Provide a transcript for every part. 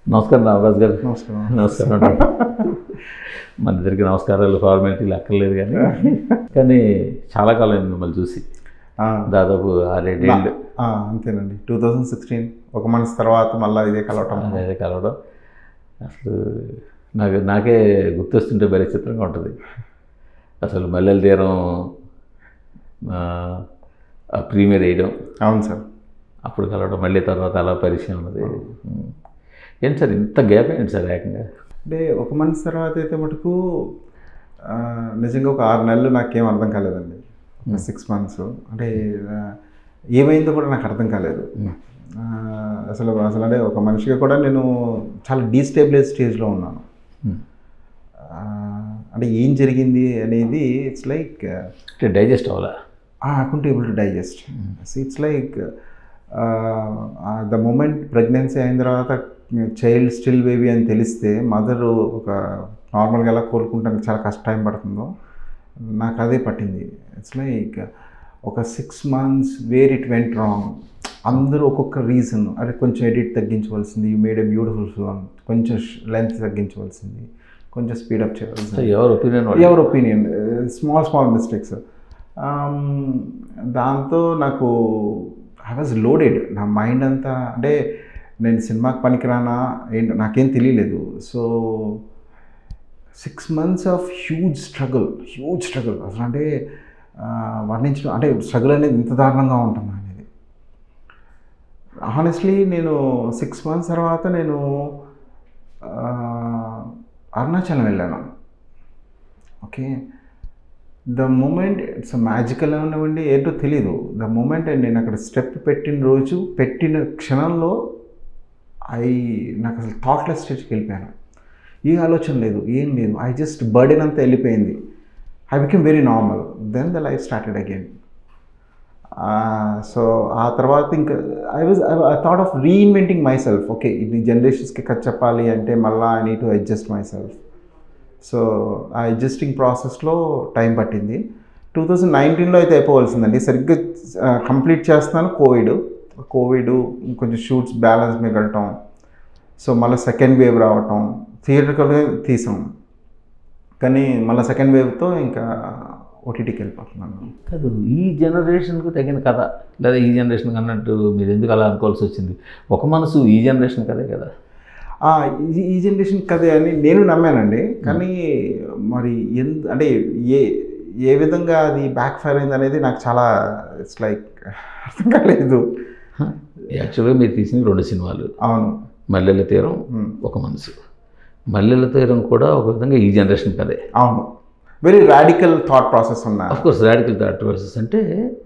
నమస్కారం రామరాజు గారు నమస్కారం నమస్కారం మన ఇద్దరికి నమస్కారాలు ఫార్మాలిటీలు అక్కర్లేదు కానీ కానీ చాలా కాలం అయింది మిమ్మల్ని చూసి ఆ, దాదాపు ఆరేడేళ్ళు ఆ, అంతేనండి టూ థౌజండ్ సిక్స్టీన్ ఒక మనసు తర్వాత మళ్ళీ ఇదే కలవటం అదే కలవడం అసలు నాకు నాకే గుర్తొస్తుంటే భలే చిత్రంగా ఉంటుంది అసలు మల్లెల తీరం ఆ, ఆ ప్రీమియర్ వేయడం అవును సార్ అప్పుడు కలవడం మళ్ళీ తర్వాత అలా పరిచయం ఉన్నది ఉమ్. ఏంటి సార్ ఇంత గ్యాప్ ఏంటి సార్ ఏకంగా అంటే ఒక మనసు తర్వాత అయితే మటుకు ఆ, నిజంగా ఒక ఆరు నెలలు నాకేం అర్థం కాలేదండి ఒక సిక్స్ మంత్స్ అంటే ఆ, ఏమైందో కూడా నాకు అర్థం కాలేదు ఆ, అసలు అసలు అంటే ఒక మనిషిగా కూడా నేను చాలా డీస్టేబులైజ్ స్టేజ్లో ఉన్నాను ఉమ్. ఆ, అంటే ఏం జరిగింది అనేది ఇట్స్ లైక్ అంటే డైజెస్ట్ అవ్వాలా I couldn't able to digest. See, it's like the moment pregnancy అయిన తర్వాత చైల్డ్ స్టిల్ బేబీ అని తెలిస్తే మదర్ ఒక నార్మల్గా ఎలా కోలుకుంటానికి చాలా కష్ట టైం పడుతుందో నాకు అదే పట్టింది ఇట్స్ లైక్ ఒక six months where it went wrong అందరూ ఒక్కొక్క రీజన్ అదే కొంచెం ఎడిట్ తగ్గించవలసింది you made a beautiful film కొంచెం లెంత్ తగ్గించవలసింది కొంచెం స్పీడప్ సో చేయవలసింది ఎవరు ఒపీనియన్ ఎవర్ ఒపీనియన్ స్మాల్ స్మాల్ మిస్టేక్స్ దాంతో నాకు ఐ వాజ్ లోడెడ్ నా మైండ్ అంతా అంటే నేను సినిమాకి పనికిరానా ఏంటో నాకేం తెలియలేదు so six months of huge struggle huge struggle అసలు అంటే ఆ, వర్ణించడం అంటే స్ట్రగుల్ అనేది ఇంత దారుణంగా ఉంటుంది అనేది హానెస్ట్లీ నేను సిక్స్ మంత్స్ తర్వాత నేను ఆ, అరుణాచలం వెళ్ళాను okay the moment it's magical ఉండవండి ఏంటో తెలీదు ద మూమెంట్ నేను అక్కడ స్టెప్ పెట్టిన రోజు పెట్టిన క్షణంలో ఐ నాకు అసలు థాట్లెస్ స్టేజ్కి వెళ్ళిపోయాను ఏ ఆలోచన లేదు ఏం లేదు ఐ జస్ట్ బర్డెన్ అంతా వెళ్ళిపోయింది I became very normal then the life started again so ఆ తర్వాత ఇంకా I was I thought of reinventing myself okay ఇది జనరేషన్స్కి కట్ చెప్పాలి అంటే మళ్ళీ I need to adjust myself so ఆ అడ్జస్టింగ్ ప్రాసెస్లో టైం పట్టింది టూ థౌజండ్ నైన్టీన్లో అయితే అయిపోవలసిందండి సరిగ్గా కంప్లీట్ చేస్తున్నాను కోవిడ్ కోవిడ్ కొంచెం షూట్స్ బ్యాలెన్స్ మిగలటం సో మళ్ళీ సెకండ్ వేవ్ రావటం థియేటర్కల్గా తీసాం కానీ మళ్ళీ సెకండ్ వేవ్తో ఇంకా ఓటీటీకి వెళ్ళిపోతున్నాను కాదు ఈ జనరేషన్కు తగిన కథ లేదా ఈ జనరేషన్కి అన్నట్టు మీరు ఎందుకు అలా అనుకోవాల్సి వచ్చింది ఒక మనసు ఈ జనరేషన్ కదే కదా ఆ, ఈ ఈ జనరేషన్ కదే అని నేను నమ్మానండి కానీ మరి ఎందు అంటే ఏ ఏ విధంగా అది బ్యాక్ ఫైర్ అయింది అనేది నాకు చాలా ఇట్స్ లైక్ అర్థం కాలేదు యాక్చువల్గా మీరు తీసిన రెండు సినిమాలు అవును మల్లెల తీరం Hmm. ఒక మనసు మల్లెల తీరం కూడా ఒక విధంగా ఈ జనరేషన్ కదే అవును వెరీ రాడికల్ థాట్ ప్రాసెస్ ఉన్న of course radical thought process అంటే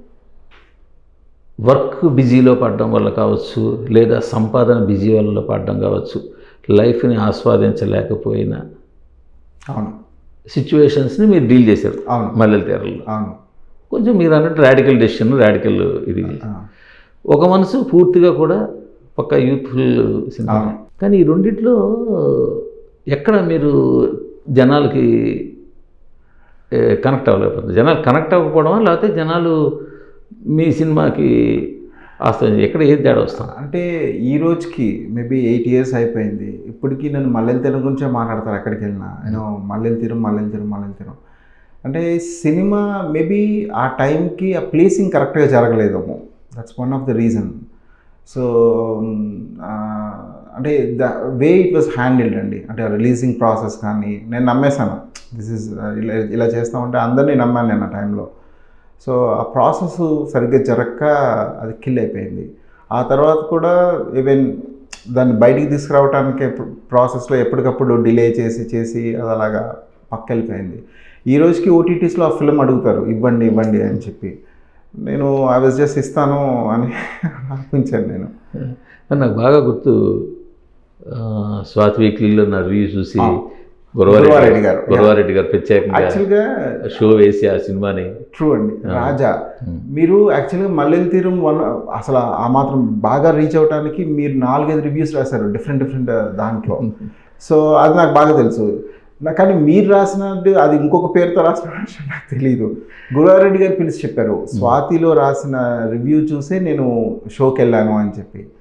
వర్క్ బిజీలో పడడం వల్ల కావచ్చు లేదా సంపాదన బిజీ వల్ల పడడం కావచ్చు లైఫ్ని ఆస్వాదించలేకపోయిన అవును సిచ్యువేషన్స్ని మీరు డీల్ చేశారు అవును మల్లెల తీరంలో అవును కొంచెం మీరు అన్నట్టు రాడికల్ డెసిషన్ రాడికల్ ఇది ఆ, ఒక మనసు పూర్తిగా కూడా పక్క యూత్ఫుల్ సినిమా అవును. కానీ ఈ రెండిట్లో ఎక్కడ మీరు జనాలకి కనెక్ట్ అవ్వలేకపోతుంది జనాలు కనెక్ట్ అవ్వకపోవడమా లేకపోతే జనాలు మీ సినిమాకి ఆస్తం ఎక్కడ ఏది తేడా వస్తాం అంటే ఈ రోజుకి మేబీ ఎయిట్ ఇయర్స్ అయిపోయింది ఇప్పటికీ నేను మల్లెల తీరం గురించే మాట్లాడతారు ఎక్కడికి వెళ్ళినా నేను మల్లెల తీరం మల్లెల తీరం మల్లెల తీరం అంటే సినిమా మేబీ ఆ టైంకి ఆ ప్లేసింగ్ కరెక్ట్గా జరగలేదేమో that's one of the reason so అంటే the way it was handled అండి అంటే రిలీజింగ్ ప్రాసెస్ కానీ నేను నమ్మేశాను దిస్ ఇస్ ఇలా ఇలా చేస్తామంటే అందరినీ నమ్మాను నేను ఆ టైంలో సో ఆ ప్రాసెస్ సరిగ్గా జరగక అది కిల్ అయిపోయింది ఆ తర్వాత కూడా ఈవెన్ దాన్ని బయటికి తీసుకురావడానికి ప్రాసెస్లో ఎప్పటికప్పుడు డిలే చేసి చేసి అది అలాగా పక్క వెళ్ళిపోయింది ఈ రోజుకి ఓటీటీస్లో ఆ ఫిల్మ్ అడుగుతారు ఇవ్వండి ఇవ్వండి అని చెప్పి నేను ఐ వాజ్ జస్ట్ ఇస్తాను అని ఆపించాను నేను కానీ నాకు బాగా గుర్తు ఆ, స్వాతి వీక్లీలో నా రివ్యూ చూసి ఆ. గురవారెడ్డి గురవారెడ్డి గారు. గారు గురవారెడ్డి గారు ప్రత్యేకంగా యాక్చువల్గా షో వేసి ఆ సినిమాని ట్రూ అండి రాజా మీరు యాక్చువల్గా మల్లెల తీరం వన్ అసలు ఆ మాత్రం బాగా రీచ్ అవడానికి మీరు నాలుగైదు రివ్యూస్ రాశారు డిఫరెంట్ డిఫరెంట్ దాంట్లో సో అది నాకు బాగా తెలుసు నా- కానీ మీరు రాసినది అది ఇంకొక పేరుతో రాసిన విషయం నాకు తెలియదు గురువారెడ్డి గారు పిలిచి చెప్పారు స్వాతిలో రాసిన రివ్యూ చూసే నేను షోకి వెళ్ళాను అని చెప్పి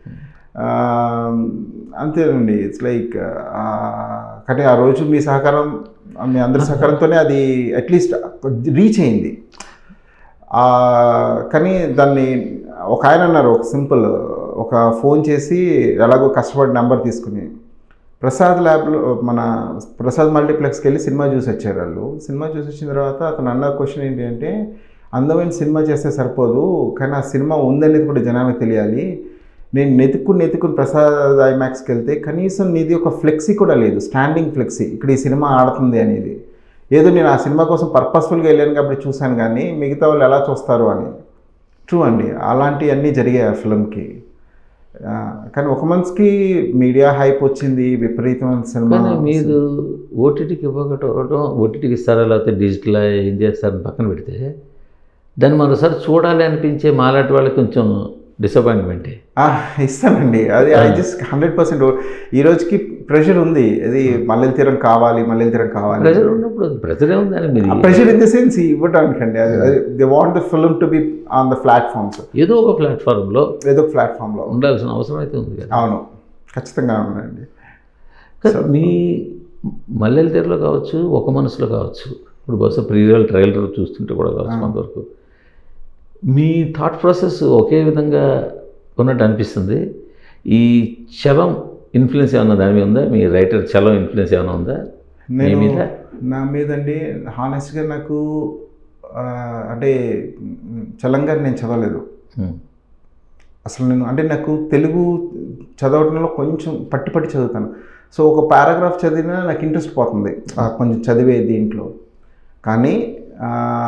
అంతేనండి ఇట్స్ లైక్ కానీ ఆ రోజు మీ సహకారం మీ అందరి సహకారంతోనే అది అట్లీస్ట్ రీచ్ అయింది ఆ, కానీ దాన్ని ఒక ఆయన అన్నారు ఒక సింపుల్ ఒక ఫోన్ చేసి ఎలాగో కష్టపడి నెంబర్ తీసుకుని ప్రసాద్ ల్యాబ్లో మన ప్రసాద్ మల్టీప్లెక్స్కి వెళ్ళి సినిమా చూసి వచ్చారు వాళ్ళు సినిమా చూసి వచ్చిన తర్వాత అతను అన్న క్వశ్చన్ ఏంటి అంటే అందమైన సినిమా చేస్తే సరిపోదు కానీ ఆ సినిమా ఉందనేది కూడా జనానికి తెలియాలి నేను నెతుక్కుని నెతుక్కుని ప్రసాద్ ఐమాక్స్కి వెళ్తే కనీసం నీది ఒక ఫ్లెక్సీ కూడా లేదు స్టాండింగ్ ఫ్లెక్సీ ఇక్కడ ఈ సినిమా ఆడుతుంది అనేది ఏదో నేను ఆ సినిమా కోసం పర్పస్ఫుల్గా వెళ్ళాను కాబట్టి చూశాను కానీ మిగతా వాళ్ళు ఎలా చూస్తారు అని ట్రూ అండి అలాంటివన్నీ జరిగాయి ఆ ఫిల్మ్కి ఆ, కానీ ఒక మనిషికి మీడియా హైప్ వచ్చింది విపరీతమైన సినిమా కానీ మీరు ఓటీటీకి ఇవ్వకపోవడం ఓటీటీకి ఇస్తారా లేకపోతే డిజిటల్ ఏం చేస్తారని పక్కన పెడితే దాన్ని మరోసారి చూడాలి అనిపించే మాలాంటి వాళ్ళకి కొంచెం డిసప్పాయింట్మెంటే ఆ, ఇస్తానండి అది ఐ జస్ట్ హండ్రెడ్ పర్సెంట్ ఈ రోజుకి ప్రెషర్ ఉంది అది మల్లెల తీరం కావాలి మల్లెల తీరం కావాలి ప్రెజర్ ఉన్నప్పుడు ప్రెజరే ఉందని మీరు ప్రెషర్ ఇన్ ద సెన్స్ ఇవ్వటానికండి they want the film to be on the platforms ఏదో ఒక ప్లాట్ఫామ్లో ఏదో ప్లాట్ఫామ్లో ఉండాల్సిన అవసరం అయితే ఉంది కదా అవును ఖచ్చితంగా ఉందండి కానీ మీ మల్లెల తీరులో కావచ్చు ఒక మనసులో కావచ్చు ఇప్పుడు బహుశా ప్రీరియల్ ట్రైలర్ చూస్తుంటే కూడా కావచ్చు కొంతవరకు మీ థాట్ ప్రాసెస్ ఒకే విధంగా ఉన్నట్టు అనిపిస్తుంది ఈ చలం ఇన్ఫ్లుయెన్స్ ఏమైనా దాని మీద ఉందా మీ రైటర్ చలం ఇన్ఫ్లుయెన్స్ ఏమైనా ఉందా మీ నేను మీద నా మీదండి హానెస్ట్గా నాకు ఆ, అంటే మ్, చలంగా నేను చదవలేదు హ్మ్. అసలు నేను అంటే నాకు తెలుగు చదవడంలో కొంచెం పట్టి పట్టి చదువుతాను సో ఒక పారాగ్రాఫ్ చదివినా నాకు ఇంట్రెస్ట్ పోతుంది ఆ కొంచెం చదివే దీంట్లో కానీ ఆ,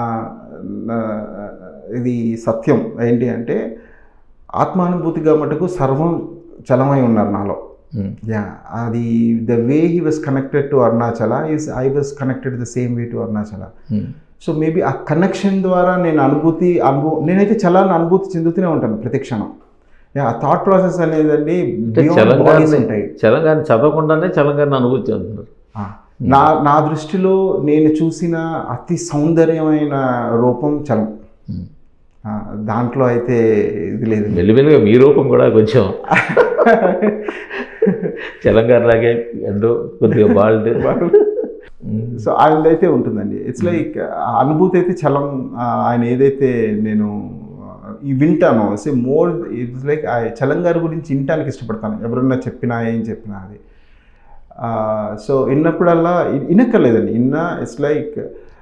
నా- ఇది సత్యం ఏంటి అంటే ఆత్మానుభూతిగా మటుకు సర్వం చలమై ఉన్నారు నాలో హ్మ్. యా అది the way he was connected to Arunachala is I was connected the same way to Arunachala hmm. So maybe ఆ కనెక్షన్ ద్వారా నేను అనుభూతి అనుభవం నేనైతే చలాన్ని అనుభూతి చెందుతూనే ఉంటాను ప్రతి క్షణం యా ఆ థాట్ ప్రాసెస్ అనేదండి అంటే బియాండ్ బాడీస్ ఉంటాయి చలంగారిని చలంగారిని చదవకుండానే చలంగారిని అనుభూతి చెందుతున్నారు ఆ, నా నా దృష్టిలో నేను చూసిన అతి సౌందర్యమైన రూపం చలం హ్మ్. ఆ, దాంట్లో అయితే ఇది లేదు మెల్లిమెల్లిగా మీ రూపం కూడా కొంచెం చలంగారిలాగే ఎంతో కొద్దిగా బాల్డ్ సో ఆయన అయితే ఉంటుందండి ఇట్స్ లైక్ ఆ అనుభూతి అయితే చలం ఆ, ఆయన ఏదైతే నేను ఆ, ఈ వింటానో సే మోర్ ఇట్స్ లైక్ ఆ చలం గారి గురించి వినటానికి ఇష్టపడతాను ఎవరన్నా చెప్పినా ఏం చెప్పినా అది సో విన్నప్పుడల్లా ఇ- వినక్కర్లేదండి ఇన్న ఇట్స్ లైక్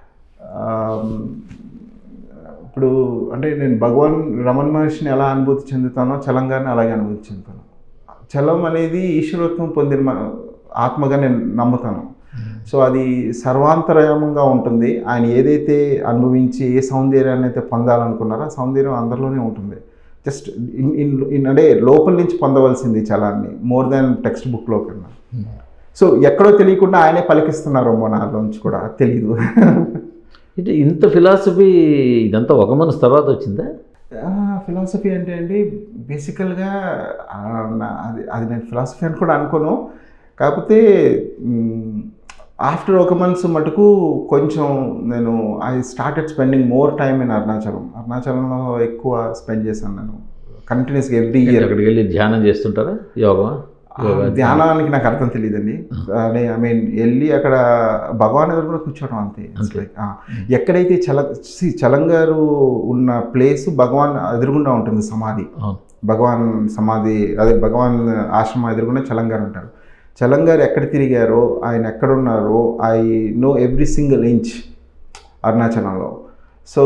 ఇప్పుడు అంటే నేను భగవాన్ రమణ మహర్షిని ఎలా అనుభూతి చెందుతానో చలం గారిని అలాగే అనుభూతి చెందుతాను చలం అనేది ఈశ్వరత్వం పొందిన మ- ఆత్మగా నేను నమ్ముతాను సో అది సర్వాంతరయమంగా ఉంటుంది ఆయన ఏదైతే అనుభవించి ఏ సౌందర్యాన్ని అయితే పొందాలనుకున్నారో ఆ సౌందర్యం అందరిలోనే ఉంటుంది జస్ట్ ఇన్ ఇన్ ఇన్ అంటే లోపల నుంచి పొందవలసింది చలాన్ని మోర్ దాన్ టెక్స్ట్ బుక్లో కన్నా సో ఎక్కడో తెలియకుండా ఆయనే పలికిస్తున్నారేమో నాలోంచి కూడా తెలియదు అంటే ఇంత ఫిలాసఫీ ఇదంతా ఒక మనసు తర్వాత వచ్చిందా ఫిలాసఫీ అంటే అండి బేసికల్గా అది అది నేను ఫిలాసఫీ అని కూడా అనుకోను కాకపోతే ఆఫ్టర్ ఒక మంత్స్ మటుకు కొంచెం నేను I started spending more time in Arunachalam అరుణాచలంలో ఎక్కువ స్పెండ్ చేశాను నేను కంటిన్యూస్గా ఎవ్రీ ఇయర్ అక్కడికి వెళ్ళి ధ్యానం చేస్తుంటారా యోగా యోగా ధ్యానానికి నాకు అర్థం తెలియదండి అదే ఐ మీన్ వెళ్ళి అక్కడ భగవాన్ ఎదురు కూడా కూర్చోవడం అంతే It's like, ఆ, ఎక్కడైతే చల see, చలంగారు ఉన్న ప్లేస్ భగవాన్ ఎదురుగుండా ఉంటుంది సమాధి అవును భగవాన్ సమాధి అదే భగవాన్ ఆశ్రమం ఎదురుగుండా చలంగారు ఉంటారు చలంగారు ఎక్కడ తిరిగారో ఆయన ఎక్కడున్నారో I know every single inch అరుణాచలంలో సో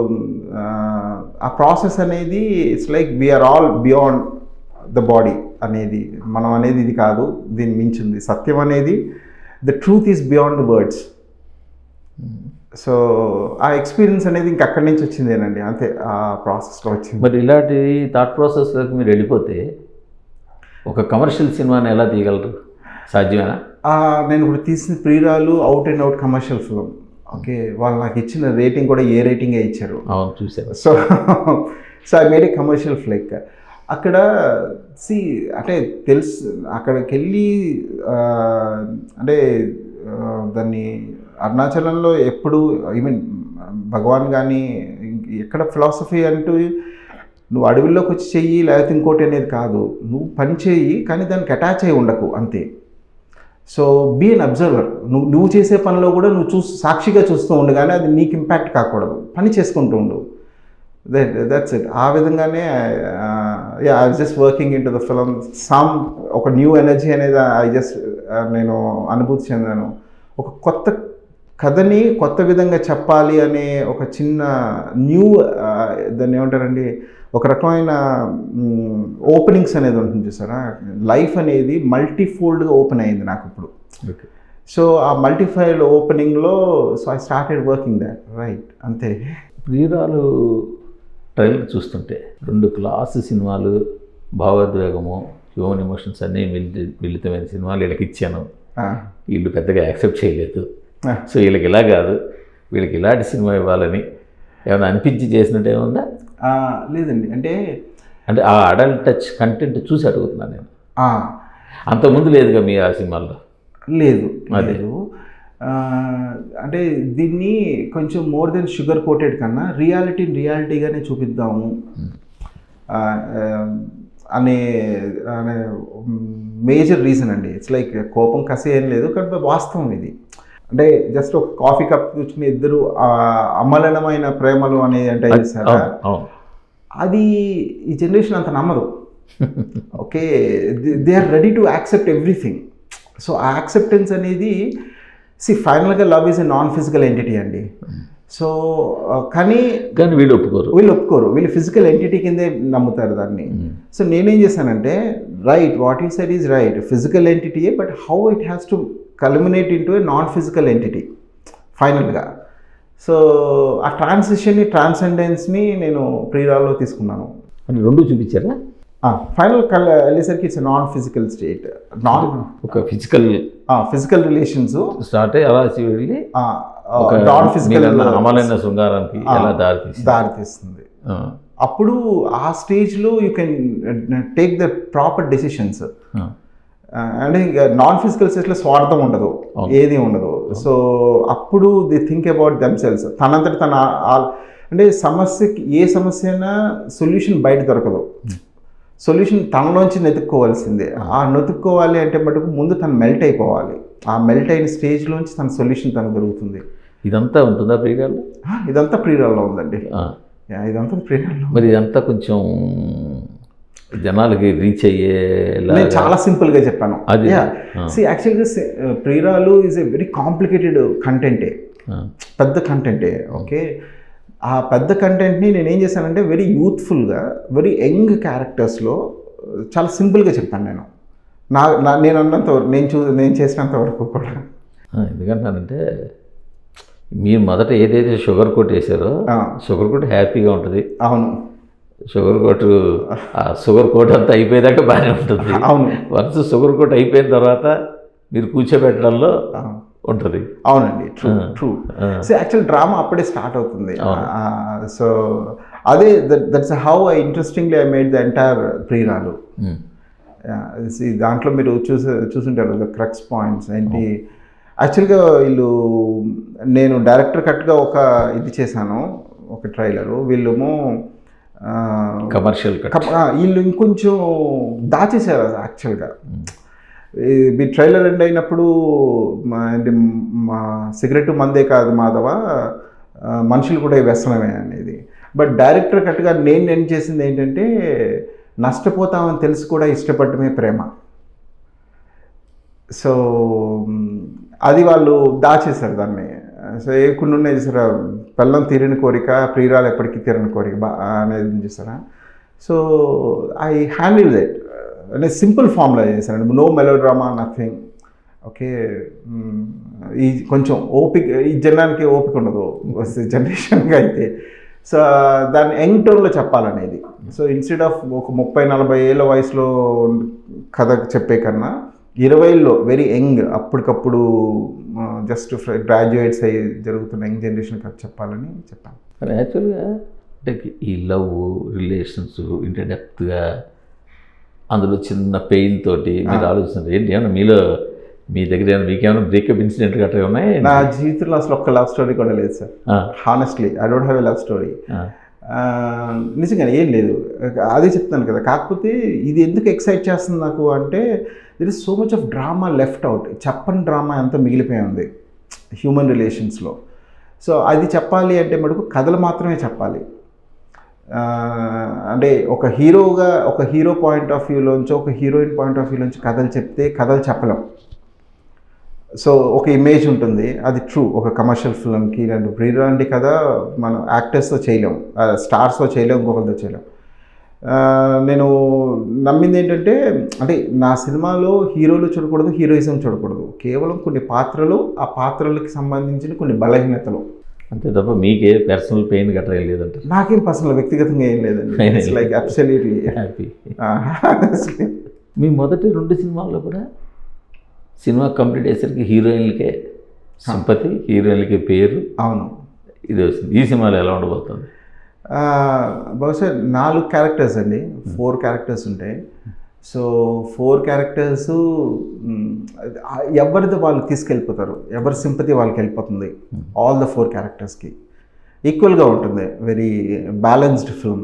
ఆ ప్రాసెస్ అనేది it's like we're all beyond the body అనేది మనం అనేది ఇది కాదు దీన్ని మించింది సత్యం అనేది the truth is beyond the words so ఆ ఎక్స్పీరియన్స్ అనేది ఇంక అక్కడి నుంచి వచ్చిందేనండి అంతే ఆ ప్రాసెస్లో వచ్చింది మరి ఇలాంటి థాట్ ప్రాసెస్లోకి మీరు వెళ్ళిపోతే ఒక కమర్షియల్ సినిమాని ఎలా తీయగలరు సాధ్యమేనా ఆ, నేను ఇప్పుడు తీసిన Priyuralu out and out commercial film okay వాళ్ళు నాకు ఇచ్చిన రేటింగ్ కూడా ఏ రేటింగే ఇచ్చారు అవును చూశాను so so I made a commercial flick అక్కడ సి అంటే తెలుసు అక్కడికి వెళ్ళి ఆ, అంటే ఆ, దాన్ని అరుణాచలంలో ఎప్పుడు ఐ మీన్ భగవాన్ కానీ ఎక్కడ ఫిలాసఫీ అంటూ నువ్వు అడవిలోకి వచ్చి చెయ్యి లేకపోతే ఇంకోటి అనేది కాదు నువ్వు పని చేయి కానీ దానికి అటాచ్ అయి ఉండకు అంతే సో బీ అన్ అబ్జర్వర్ నువ్వు నువ్వు చేసే పనిలో కూడా నువ్వు చూసి సాక్షిగా చూస్తూ ఉండు కానీ అది నీకు ఇంపాక్ట్ కాకూడదు పని చేసుకుంటూ ఉండు దట్ దట్స్ ఇట్ ఆ విధంగానే I just working into the film some ఒక న్యూ ఎనర్జీ అనేది ఐ జస్ట్ నేను అనుభూతి చెందాను ఒక కొత్త కథని కొత్త విధంగా చెప్పాలి అనే ఒక చిన్న న్యూ దాన్ని ఏమంటారండి ఒక రకమైన ఓపెనింగ్స్ అనేది ఉంటుంది చూసారా లైఫ్ అనేది మల్టీఫోల్డ్గా ఓపెన్ అయింది నాకు ఇప్పుడు ఓకే సో ఆ మల్టీఫైల్ ఓపెనింగ్లో so I started working that right అంతే ప్రియురాలు ట్రైలర్ చూస్తుంటే రెండు క్లాస్ సినిమాలు భావోద్వేగము హ్యూమన్ ఎమోషన్స్ అన్నీ మిళిత మిళితమైన సినిమాలు వీళ్ళకి ఇచ్చాను ఆ, వీళ్ళు పెద్దగా యాక్సెప్ట్ చేయలేదు ఆ. సో వీళ్ళకి ఇలా కాదు వీళ్ళకి ఇలాంటి సినిమా ఇవ్వాలని ఏమైనా అనిపించి చేసినట్టు ఏముందా ఆ, లేదండి అంటే అంటే ఆ అడల్ట్ టచ్ కంటెంట్ చూసి అడుగుతున్నాను నేను ఆ, అంతకుముందు లేదుగా మీ ఆ సినిమాల్లో లేదు అదే. లేదు ఆ, అంటే దీన్ని కొంచెం మోర్ దెన్ షుగర్ కోటెడ్ కన్నా రియాలిటీని రియాలిటీగానే చూపిద్దాము ఆ, ఆ, అనే అనే మేజర్ రీజన్ అండి ఇట్స్ లైక్ కోపం కసి ఏం లేదు కానీ వాస్తవం ఇది అంటే జస్ట్ ఒక కాఫీ కప్ కూర్చుని ఇద్దరు ఆ, అమలనమైన ప్రేమలు అనేది అంటే చూసారా అవును అవును అది ఈ జనరేషన్ అంత నమ్మదు okay they are ready to accept everything so ఆ యాక్సెప్టెన్స్ అనేది సి ఫైనల్గా love is a non physical entity అండి సో కానీ కానీ వీళ్ళు ఒప్పుకోరు వీళ్ళు ఒప్పుకోరు వీళ్ళు ఫిజికల్ ఎంటిటీ కిందే నమ్ముతారు దాన్ని సో నేనేం చేశానంటే right what you said is right physical ఎంటిటీయే but how it has to culminate into a non physical entity ఫైనల్గా సో ఆ ట్రాన్సిషన్ని ట్రాన్సెండెన్స్ని నేను ప్రియురాల్లో తీసుకున్నాను అని రెండు చూపించారా ఫైనల్ కల్ వెళ్ళేసరికి it's non physical state non ఒక ఫిజికల్ ఫిజికల్ రిలేషన్స్ స్టార్ట్ అయ్యి అలా వెళ్ళి ఒక నాన్ ఫిజికల్ మీరన్న అమలైన శృంగారానికి ఎలా దారి తీసి దారి తీస్తుంది అప్పుడు ఆ స్టేజ్లో you can take the proper decisions అంటే ఇంకా నాన్ ఫిజికల్ స్టేజ్లో స్వార్థం ఉండదు అవును. ఏది ఉండదు సో అప్పుడు the think about themselves తనంతటి తన ఆ- అంటే సమస్యకి ఏ సమస్య అయినా సొల్యూషన్ బయట దొరకదు సొల్యూషన్ తనలోంచి వెతుక్కోవాల్సిందే ఆ వెతుక్కోవాలి అంటే మటుకు ముందు తను మెల్ట్ అయిపోవాలి ఆ మెల్ట్ అయిన స్టేజ్లోంచి తన సొల్యూషన్ తనకు దొరుకుతుంది ఇదంతా ఉంటుందా ప్రియురాలు ఆ, ఇదంతా ప్రియురాల్లో ఉందండి ఆ. యా, ఇదంతా ప్రియురాల్లో మరి ఇదంతా కొంచెం జనాలకి రీచ్ అయ్యేలా నేను చాలా సింపుల్ గా చెప్పాను అది, ఆ. సి యాక్చువల్గా Priyuralu is a very complicated కంటెంటే ఆ, పెద్ద కంటెంటే ఓకే ఆ పెద్ద కంటెంట్ని నేను ఏం చేశానంటే వెరీ యూత్ఫుల్గా వెరీ యంగ్ క్యారెక్టర్స్లో చాలా సింపుల్గా చెప్పాను నేను నా నా నేను అన్నంత వరకు నేను చూ నేను చేసినంత వరకు కూడా ఆ, ఎందుకంటానంటే మీరు మొదట ఏదైతే షుగర్ కోట్ వేసారో ఆ. షుగర్ కోట్ హ్యాపీగా ఉంటుంది అవును షుగర్ కోట్ ఆ షుగర్ కోట్ అంతా అయిపోయేదాకా బాగానే ఉంటుంది అవును వన్స్ షుగర్ కోట్ అయిపోయిన తర్వాత మీరు కూర్చోబెట్టడంలో ఆ, ఉంటుంది అవునండి ట్రూ ఆ. ట్రూ ఆ, సో యాక్చువల్ డ్రామా అప్పుడే స్టార్ట్ అవుతుంది అవును. సో అదే దట్స్ హౌ ఐ ఇంట్రెస్టింగ్లీ I made the entire Priyuralu um, Yeah, see, దాంట్లో మీరు చూసే చూసుంటారు క్రక్స్ పాయింట్స్ ఏంటి యాక్చువల్గా వీళ్ళు నేను డైరెక్టర్ కట్గా ఒక ఇది చేశాను ఒక ట్రైలరు వీళ్ళేమో ఆ, కమర్షియల్ కట్ కప్- ఆ, వీళ్ళు ఇంకొంచెం దాచేశారు అది యాక్చువల్గా మీ ట్రైలర్ ఎండ్ అయినప్పుడు మా ఏంటి మా సిగరెట్ మందే కాదు మాధవ ఆ, మనుషులు కూడా వ్యసనమే అనేది బట్ డైరెక్టర్ కట్టుగా నేను ఎండ్ చేసింది ఏంటంటే నష్టపోతామని తెలిసి కూడా ఇష్టపడటమే ప్రేమ సో మ్, అది వాళ్ళు దాచేశారు దాన్ని సో ఏ కొన్ని ఉన్నాయి చూసారా పెళ్ళం తీరని కోరిక ప్రియురాలు ఎప్పటికీ తీరని కోరిక బా అనేది ఉంది చూసారా సో ఐ హ్యాండిల్ దట్ అంటే సింపుల్ ఫామ్లో చేశాను no melodrama nothing okay మ్, ఈ కొంచెం ఓపిక ఈ జనానికి ఓపిక ఉండదు వస్తే జనరేషన్గా అయితే సో దాన్ని యంగ్ టోన్లో చెప్పాలనేది సో ఇన్స్టెడ్ ఆఫ్ ఒక ముప్పై నలభై ఏళ్ళ వయసులో కథ చెప్పే కన్నా ఇరవైలో వెరీ యంగ్ అప్పటికప్పుడు జస్ట్ గ్రాడ్యుయేట్స్ అయ్యి జరుగుతున్న యంగ్ జనరేషన్ కథ చెప్పాలని చెప్పాను కానీ యాక్చువల్గా అంటే ఈ లవ్ రిలేషన్స్ ఇంత డెప్త్గా అందులో చిన్న పెయిన్ తోటి మీరు ఆలోచిస్తున్నారు ఏంటి ఏమన్నా మీలో మీ దగ్గర ఏమైనా మీకేమైనా బ్రేకప్ ఇన్సిడెంట్ గట్రా ఉన్నాయి నా జీవితంలో అసలు ఒక్క లవ్ స్టోరీ కూడా లేదు sir honestly I don't have a love story ఆ, నిజంగా ఏం లేదు అదే చెప్తాను కదా కాకపోతే ఇది ఎందుకు ఎక్సైట్ చేస్తుంది నాకు అంటే there is so much of drama left out చెప్పని డ్రామా అంతా మిగిలిపోయి ఉంది హ్యూమన్ రిలేషన్స్లో సో అది చెప్పాలి అంటే మటుకు కథలు మాత్రమే చెప్పాలి ఆ, అంటే ఒక హీరోగా ఒక హీరో పాయింట్ ఆఫ్ వ్యూలోంచి ఒక హీరోయిన్ పాయింట్ ఆఫ్ వ్యూలోంచి కథలు చెప్తే కథలు చెప్పలేం సో ఒక ఇమేజ్ ఉంటుంది అది ట్రూ ఒక కమర్షియల్ ఫిల్మ్కి నేను ప్రీలాంటి కథ మనం యాక్టర్స్తో చేయలేం స్టార్స్తో చేయలేం ఇంకొకరితో చేయలేం ఆ, నేను నమ్మింది ఏంటంటే అంటే నా సినిమాలో హీరోలు చూడకూడదు హీరోయిజం చూడకూడదు కేవలం కొన్ని పాత్రలు ఆ పాత్రలకి సంబంధించిన కొన్ని బలహీనతలు అంతే తప్ప మీకే పర్సనల్ పెయిన్ గట్రా ఏం లేదంటారు నాకేం పర్సనల్ వ్యక్తిగతంగా ఏం లేదండి ఇట్స్ లైక్ అబ్సల్యూట్లీ హ్యాపీ మీ మొదటి రెండు సినిమాల్లో కూడా సినిమా కంప్లీట్ అయ్యేసరికి హీరోయిన్లకే సింపతి హీరోయిన్లకే పేరు అవును ఇది వస్తుంది ఈ సినిమాలో ఎలా ఉండబోతుంది ఆ, బహుశా నాలుగు క్యారెక్టర్స్ అండి ఫోర్ క్యారెక్టర్స్ ఉంటాయి సో ఫోర్ క్యారెక్టర్స్ ఎవరిది వాళ్ళు తీసుకెళ్ళిపోతారు ఎవరి సింపతి వాళ్ళకి వెళ్ళిపోతుంది ఆల్ ద ఫోర్ క్యారెక్టర్స్కి ఈక్వల్గా ఉంటుంది వెరీ బ్యాలెన్స్డ్ ఫిల్మ్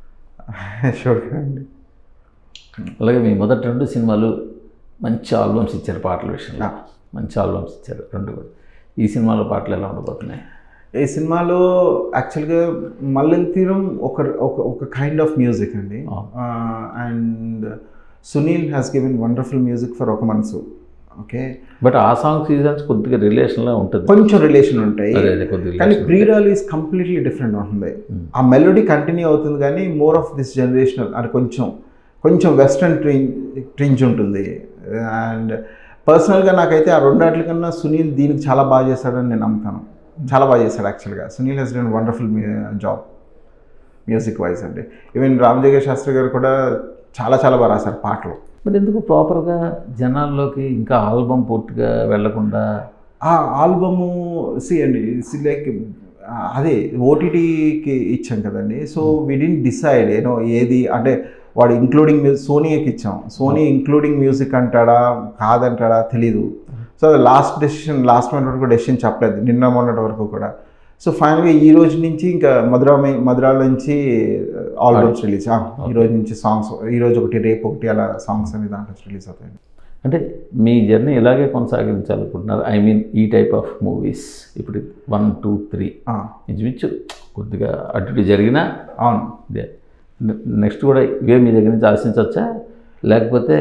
షూర్ అండి అలాగే మీ మొదటి రెండు సినిమాలు మంచి ఆల్బమ్స్ ఇచ్చారు పాటల విషయంలో ఆ. మంచి ఆల్బమ్స్ ఇచ్చారు రెండు కూడా ఈ సినిమాలో పాటలు ఎలా ఉండబోతున్నాయి ఈ సినిమాలో యాక్చువల్గా మల్లెల తీరం ఒక ఒక ఒక కైండ్ ఆఫ్ మ్యూజిక్ అండి ఆ. And Sunil has given wonderful music for Oka Manasu okay but ఆ సాంగ్ సీజన్స్ కొద్దిగా రిలేషన్లో ఉంటుంది కొంచెం రిలేషన్ ఉంటాయి అదే అదే కొద్దిగా కానీ relation. ప్రీరాల్ ఈజ్ కంప్లీట్లీ డిఫరెంట్ ఉంటుంది Hmm. ఆ మెలోడీ కంటిన్యూ అవుతుంది కానీ మోర్ ఆఫ్ దిస్ జనరేషనల్ అంటే కొంచెం కొంచెం వెస్ట్రన్ ట్రింజ్ ట్రింజ్ ఉంటుంది అండ్ పర్సనల్గా నాకైతే ఆ రెండాట్ల కన్నా సునీల్ దీనికి చాలా బాగా చేశాడని నేను నమ్ముతాను చాలా బాగా చేశాడు యాక్చువల్గా Sunil has done wonderful job music wise అండి ఈవెన్ రామజగ శాస్త్రి గారు కూడా చాలా చాలా బాగా రాశారు పాటలు మరి ఎందుకు ప్రాపర్గా జనాల్లోకి ఇంకా ఆల్బమ్ పూర్తిగా వెళ్లకుండా ఆ ఆల్బము సి అండి సి లైక్ అదే ఓటీటీకి ఇచ్చాం కదండి సో వి డింట్ డిసైడ్ ఏనో ఏది అంటే వాడు ఇంక్లూడింగ్ మ్యూజిక్ సోనీకి ఇచ్చాం సోనీ ఇంక్లూడింగ్ మ్యూజిక్ అంటాడా కాదంటాడా తెలీదు సో అది లాస్ట్ డెసిషన్ లాస్ట్ మినిట్ వరకు డెసిషన్ చెప్పలేదు నిన్న మొన్నటి వరకు కూడా సో ఫైనల్గా ఈ రోజు నుంచి ఇంకా మధురామి మధురాల నుంచి ఆల్బమ్స్ రిలీజ్ ఈ రోజు నుంచి సాంగ్స్ ఈ రోజు ఒకటి రేపు ఒకటి అలా సాంగ్స్ అనేది దాంట్లో రిలీజ్ అవుతాయి అంటే మీ జర్నీ ఇలాగే కొనసాగించాలనుకుంటున్నారు ఐ మీన్ ఈ టైప్ ఆఫ్ మూవీస్ ఇప్పుడు వన్ టూ త్రీ ఆ, ఇంచుమించు కొద్దిగా అటు ఇటు జరిగినా అవును ఇదే నెక్స్ట్ కూడా ఇవే మీ దగ్గర నుంచి ఆశించవచ్చా లేకపోతే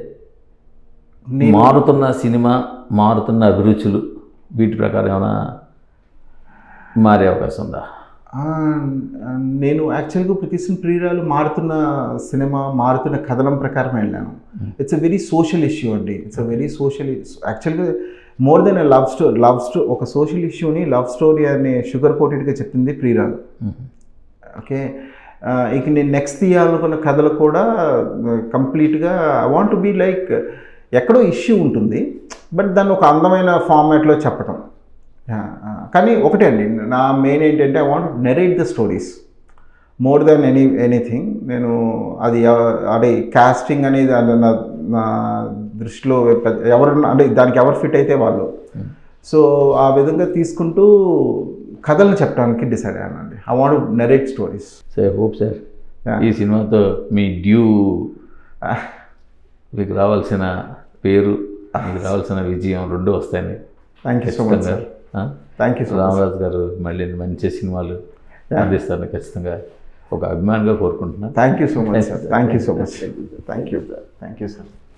నేను మారుతున్న సినిమా మారుతున్న అభిరుచులు వీటి ప్రకారం ఏమైనా మారే అవకాశం ఉందా ఆ, నేను యాక్చువల్గా ఇప్పుడు తీసిన ప్రియురాలు మారుతున్న సినిమా మారుతున్న కథనం ప్రకారం వెళ్ళాను it's a very social issue అండి ఇట్స్ అ వెరీ సోషల్ యాక్చువల్గా more then love story love స్టో ఒక సోషల్ ఇష్యూని లవ్ స్టోరీ అనే షుగర్ కోటెడ్గా చెప్పింది ప్రియురాలు ఓకే ఆ, ఇక నేను నెక్స్ట్ తీయాలనుకున్న కథలు కూడా కంప్లీట్గా ఐ వాంట్ బీ లైక్ ఎక్కడో ఇష్యూ ఉంటుంది బట్ దాన్ని ఒక అందమైన ఫార్మాట్లో చెప్పటం Yeah, ఆ, కానీ ఒకటే అండి నా మెయిన్ ఏంటంటే I want narrate the stories more then any anything నేను అది ఎవ- అంటే కాస్టింగ్ అనేది అది నా నా దృష్టిలో పెద్ద- ఎవరు అంటే దానికి ఎవరు ఫిట్ అయితే వాళ్ళు సో ఆ విధంగా తీసుకుంటూ కథలను చెప్పడానికి డిసైడ్ అయ్యానండి I want narrate stories so hope sir Yeah. ఈ సినిమాతో మీ డ్యూ మీకు రావాల్సిన పేరు మీకు రావాల్సిన విజయం రెండు వస్తాయని థ్యాంక్ యూ సో మచ్ ఖచ్చితంగా సార్ ఆ? Thank you so much Ramaraju garu మళ్ళీ మంచి సినిమాలు అందిస్తారని ఖచ్చితంగా ఒక అభిమానిగా కోరుకుంటున్నాను thank you so much sir thank you so much thank you thank you sir